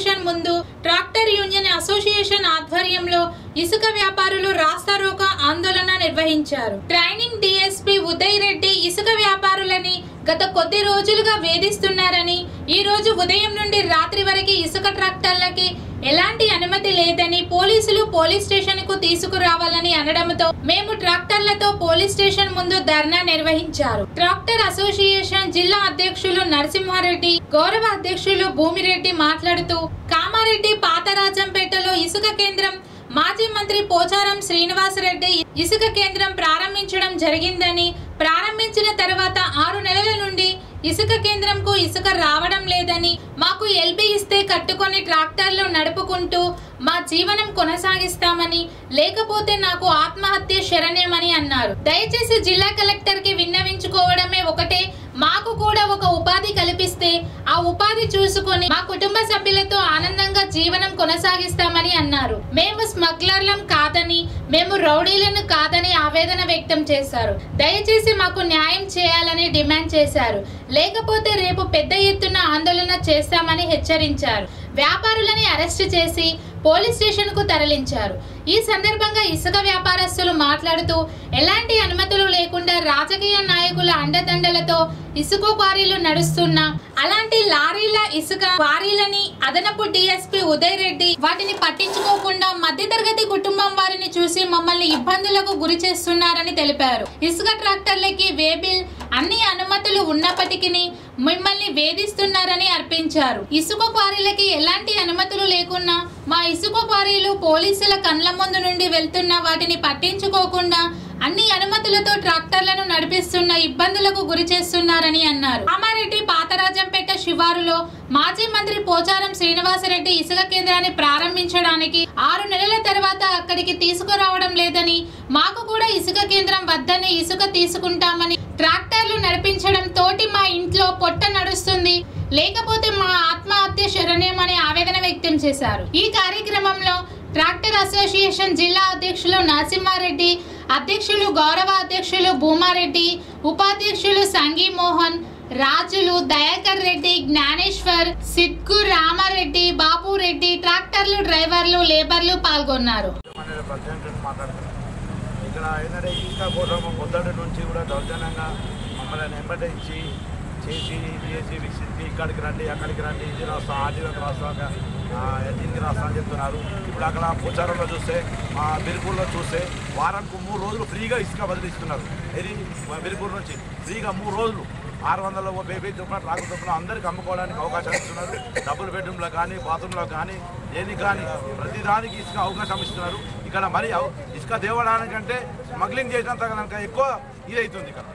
station ముందు tractor union association ఆధ్వర్యంలో ఇసుక వ్యాపారులు రాస్తారోక ఆందోళన నిర్వహించారు ట్రైనింగ్ డిఎస్పీ ఉదయ్ రెడ్డి ఇసుక వ్యాపారులని గత కొద్ది రోజులుగా వేధిస్తున్నారని ఈ రోజు ఉదయం నుండి రాత్రి వరకు ఇసుక ట్రాక్టర్లకి ఎలాంటి అనుమతి లేదని పోలీసులు పోలీస్ స్టేషన్ కు తీసుకురావాలని అనడంతో మేము ట్రాక్టర్లతో పోలీస్ స్టేషన్ ముందు ధర్నా నిర్వహించారు ట్రాక్టర్ అసోసియేషన్ జిల్లా అధ్యక్షులు నరసింహారెడ్డి గౌరవ అధ్యక్షులు భూమిరెడ్డి మాట్లాడుతూ కామారెడ్డి పాతరాజంపేటలో ఇసుక కేంద్రం మాజీ మంత్రి పోచారం శ్రీనివాసరెడ్డి ఇసుక కేంద్రం ప్రారంభించడం జరిగిందని ప్రారంభించిన తర్వాత ఆరు నెలల నుండి ఇసుక కేంద్రంకు ఇసుక రావడం లేదని మాకు ఎల్బీ ఇస్తే కట్టుకొని ట్రాక్టర్లు నడుపుకుంటూ మా జీవనం కొనసాగిస్తామని లేకపోతే నాకు ఆత్మహత్య శరణ్యమని అన్నారు దయచేసి జిల్లా కలెక్టర్ కి విన్నవించుకోవడమే ఒకటే మాకు కూడా ఒక ఉపాధి కల్పిస్తే ఆ ఉపాధి చూసుకొని మా కుటుంబ సభ్యులతో ఆనందంగా జీవనం కొనసాగిస్తామని అన్నారు మేము స్మగ్లర్లం కాదని మేము రౌడీలను కాదని ఆవేదన వ్యక్తం చేశారు దయచేసి మాకు న్యాయం చేయాలని డిమాండ్ చేశారు లేకపోతే రేపు పెద్ద ఎత్తున ఆందోళన చేస్తామని హెచ్చరించారు వ్యాపారులని అరెస్ట్ చేసి పోలీస్ స్టేషన్ కు తరలించారు ఈ సందర్భంగా ఇసుక వ్యాపారస్తులు మాట్లాడుతూ ఎలాంటి అనుమతులు లేకుండా రాజకీయ నాయకుల అండదండలతో ఇసుక క్వారీలు నడుస్తున్నా అలాంటి లారీల ఇసుక క్వారీలని అదనపు డిఎస్పీ ఉదయ్ రెడ్డి వాటిని పట్టించుకోకుండా మధ్యతరగతి కుటుంబం వారిని చూసి మమ్మల్ని ఇబ్బందులకు గురి చేస్తున్నారని తెలిపారు ఇసుక ట్రాక్టర్లకి వేబిల్ అన్ని అనుమతులు ఉన్నప్పటికీ మిమ్మల్ని వేధిస్తున్నారని అర్పించారు ఇసుక క్వారీలకి ఎలాంటి అనుమతులు లేకున్నా మా ఇసుక క్వారీలు పోలీసుల కండ్ల ముందు నుండి వెళ్తున్న వాటిని పట్టించుకోకుండా అన్ని అనుమతులతో ట్రాక్టర్లను నడిపిస్తున్న ఇబ్బందులకు గురి చేస్తున్నారని అన్నారు కామారెడ్డి పాతరాజంపేట శివారులో మాజీ మంత్రి పోచారం శ్రీనివాసరెడ్డి ఇసుక కేంద్రాన్ని ప్రారంభించడానికి ఆరు నెలల తర్వాత అక్కడికి తీసుకురావడం లేదని మాకు కూడా ఇసుక కేంద్రం వద్దని ఇసుక తీసుకుంటామని ట్రాక్టర్లు నడిపించడం తోటి మా ఇంట్లో పొట్ట నడుస్తుంది లేకపోతే మా ఆత్మహత్య శరణ్యమని ఆవేదన వ్యక్తం చేశారు ఈ కార్యక్రమంలో ట్రాక్టర్ అసోసియేషన్ జిల్లా అధ్యక్షులు నరసింహారెడ్డి అధ్యక్షులు గౌరవ అధ్యక్షులు భూమారెడ్డి ఉపాధ్యక్షులు సంగీ మోహన్ రాజులు దయాకర్ రెడ్డి జ్ఞానేశ్వర్ సిద్గు రామారెడ్డి బాబు రెడ్డి ట్రాక్టర్లు డ్రైవర్లు లేబర్లు పాల్గొన్నారు అనేది ప్రెసిడెంట్ మాట్లాడుతున్నాను ఇక్కడ ఏంటంటే ఇసుక కోసం పొద్దుటి నుంచి కూడా దౌర్జన్యంగా మమ్మల్ని వెంబడి ఇచ్చి చేసి ఇది చేసి విసిరికి ఇక్కడికి రండి అక్కడికి రండి ఇది రాస్తా ఆర్టీఓకి రాస్తాక దీనికి రాస్తా అని చెప్తున్నారు ఇప్పుడు అక్కడ పోచారంలో చూస్తే మా బిరుపూర్లో చూస్తే వారానికి మూడు రోజులు ఫ్రీగా ఇసుక బదిలిస్తున్నారు ఇది బిరుపూర్ నుంచి ఫ్రీగా మూడు రోజులు ఆరు వందల బేబీ చొప్పున ట్రాక్ చొప్పున అందరికి అమ్ముకోవడానికి అవకాశం ఇస్తున్నారు డబుల్ బెడ్రూమ్లో కానీ బాత్రూంలో కానీ దేనికి కానీ ప్రతిదానికి ఇసుక అవకాశం ఇస్తున్నారు ఇక్కడ మరి అవ- ఇసుక తేవడానికంటే స్మగ్లింగ్ చేసినంత కనుక ఎక్కువ ఇది అవుతుంది ఇక్కడ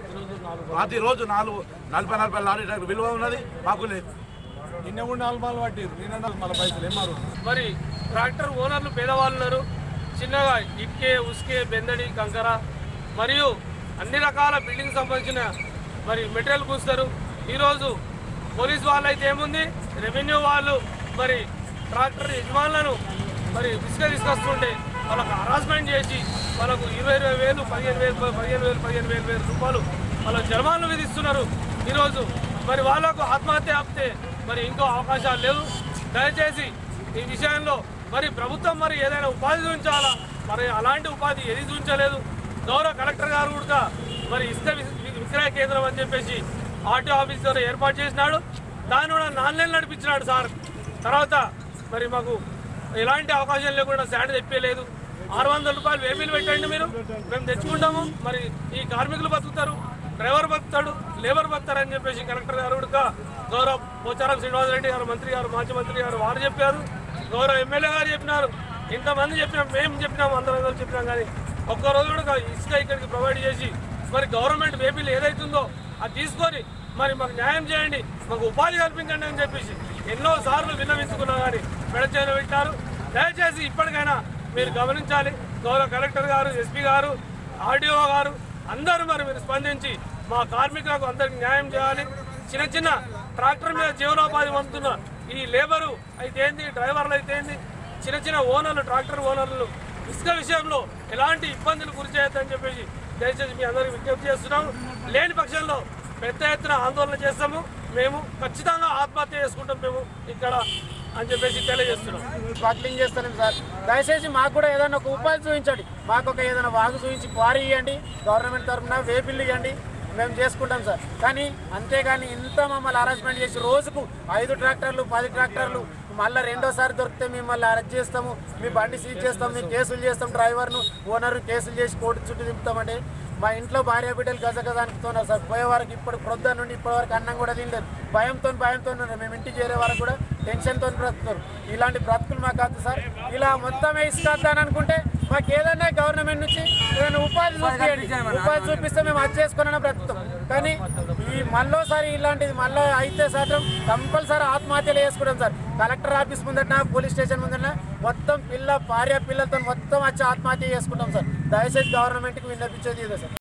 ప్రతిరోజు నాలుగు నలభై నలభై లారీ ట్రాక్ విలువ ఉన్నది మాకు లేదు నిన్న కూడా నాలుగు బాల్ పట్టిరు నిన్న నాలుగు మళ్ళీ పైసలు ఏం మారు మరి ట్రాక్టర్ ఓనర్లు పేదవాళ్ళు ఉన్నారు చిన్నగా ఇటుకే ఉసుకే బెందడి కంకర మరియు అన్ని రకాల బిల్డింగ్ సంబంధించిన మరి మెటీరియల్ కూస్తారు ఈరోజు పోలీస్ వాళ్ళు అయితే ఏముంది రెవెన్యూ వాళ్ళు మరి ట్రాక్టర్ యజమానులను మరి ఇసుక తీసుకొస్తుంటే వాళ్ళకు హరాస్మెంట్ చేసి వాళ్ళకు ఇరవై ఇరవై వేలు పదిహేను వేలు పదిహేను వేలు పదిహేను వేలు వేలు రూపాయలు వాళ్ళ జరిమానాలు విధిస్తున్నారు ఈరోజు మరి వాళ్ళకు ఆత్మహత్య ఆపితే మరి ఇంకో అవకాశాలు లేవు దయచేసి ఈ విషయంలో మరి ప్రభుత్వం మరి ఏదైనా ఉపాధి చూపించాలా మరి అలాంటి ఉపాధి ఏది చూపించలేదు గౌరవ కలెక్టర్ గారు కూడా మరి ఇసుక వి- వి- విక్రయ కేంద్రం అని చెప్పేసి ఆర్టీఓ ఆఫీస్ ద్వారా ఏర్పాటు చేసినాడు దాన్ని కూడా నాలుగు నెలలు నడిపించినాడు సార్ తర్వాత మరి మాకు ఎలాంటి అవకాశం లేకుండా శాండ్ తెప్పలేదు ఆరు వందల రూపాయలు వేబీలు పెట్టండి మీరు మేము తెచ్చుకుంటాము మరి ఈ కార్మికులు బతుకుతారు డ్రైవర్ బతుకుతాడు లేబర్ బతుకుతారు అని చెప్పేసి కలెక్టర్ గారు కూడా గౌరవ పోచారం శ్రీనివాసరెడ్డి గారు మంత్రి గారు మాజీ మంత్రి గారు వారు చెప్పారు గౌరవ ఎమ్మెల్యే గారు చెప్పినారు ఇంతమంది చెప్పినాం మేము చెప్పినాం అందరం అందరూ చెప్పినాం కానీ ఒక్క రోజు కూడా ఇసుక ఇక్కడికి ప్రొవైడ్ చేసి మరి గవర్నమెంట్ వేబీలు ఏదైతుందో అది తీసుకొని మరి మాకు న్యాయం చేయండి మాకు ఉపాధి కల్పించండి అని చెప్పేసి ఎన్నో సార్లు విన్నవించుకున్నా కానీ మెడచేన పెట్టారు దయచేసి ఇప్పటికైనా మీరు గమనించాలి గౌరవ కలెక్టర్ గారు ఎస్పీ గారు ఆర్డీఓ గారు అందరూ మరి మీరు స్పందించి మా కార్మికులకు అందరికి న్యాయం చేయాలి చిన్న చిన్న ట్రాక్టర్ మీద జీవనోపాధి పొందుతున్న ఈ లేబరు అయితే ఏంది డ్రైవర్లు అయితే ఏంది చిన్న చిన్న ఓనర్లు ట్రాక్టర్ ఓనర్లు ఇసుక విషయంలో ఎలాంటి ఇబ్బందులు గురి చేయొద్దని చెప్పేసి దయచేసి మీ అందరికి విజ్ఞప్తి చేస్తున్నాము లేని పక్షంలో పెద్ద ఎత్తున ఆందోళన చేస్తాము మేము ఖచ్చితంగా ఆత్మహత్య చేసుకుంటాం మేము ఇక్కడ అని చెప్పేసి తెలియజేస్తున్నాం స్మగ్లింగ్ చేస్తున్నాం సార్ దయచేసి మాకు కూడా ఏదైనా ఒక ఉపాధి చూపించండి మాకు ఒక ఏదైనా వాగు చూపించి క్వారీ ఇవ్వండి గవర్నమెంట్ తరఫున వేపిల్లు ఇవ్వండి మేము చేసుకుంటాం సార్ కానీ అంతేగాని ఇంత మమ్మల్ని హరాస్మెంట్ చేసి రోజుకు ఐదు ట్రాక్టర్లు పది ట్రాక్టర్లు మళ్ళీ రెండోసారి దొరికితే మిమ్మల్ని అరెస్ట్ చేస్తాము మీ బండి సీజ్ చేస్తాం మీ కేసులు చేస్తాం డ్రైవర్ను ఓనర్ కేసులు చేసి కోర్టు చుట్టూ తిప్పుతామంటే మా ఇంట్లో భార్య బిడ్డలు గజ గజ అనుకుతున్నారు సార్ పోయే వరకు ఇప్పుడు ప్రొద్దున నుండి ఇప్పటి వరకు అన్నం కూడా తినలేదు భయంతో భయంతో ఉన్నారు మేము ఇంటికి చేరే వరకు కూడా టెన్షన్తో బ్రతుకుతారు ఇలాంటి బ్రతుకులు మాకు కాదు సార్ ఇలా మొత్తం ఇసుకొద్దాని అనుకుంటే మాకు ఏదైనా గవర్నమెంట్ నుంచి ఏదైనా ఉపాధి చూపించండి ఉపాధి చూపిస్తే మేము అది చేసుకున్న బ్రతుకుతాం కానీ ఈ మళ్ళోసారి ఇలాంటిది మళ్ళీ అయితే సాయంత్రం కంపల్సరీ ఆత్మహత్యలు చేసుకుంటాం సార్ కలెక్టర్ ఆఫీస్ ముందట పోలీస్ స్టేషన్ ముందట మొత్తం పిల్ల భార్య పిల్లలతో మొత్తం వచ్చి ఆత్మహత్య చేసుకుంటాం సార్ దయచేసి గవర్నమెంట్కి విన్నపించేది ఇదే సార్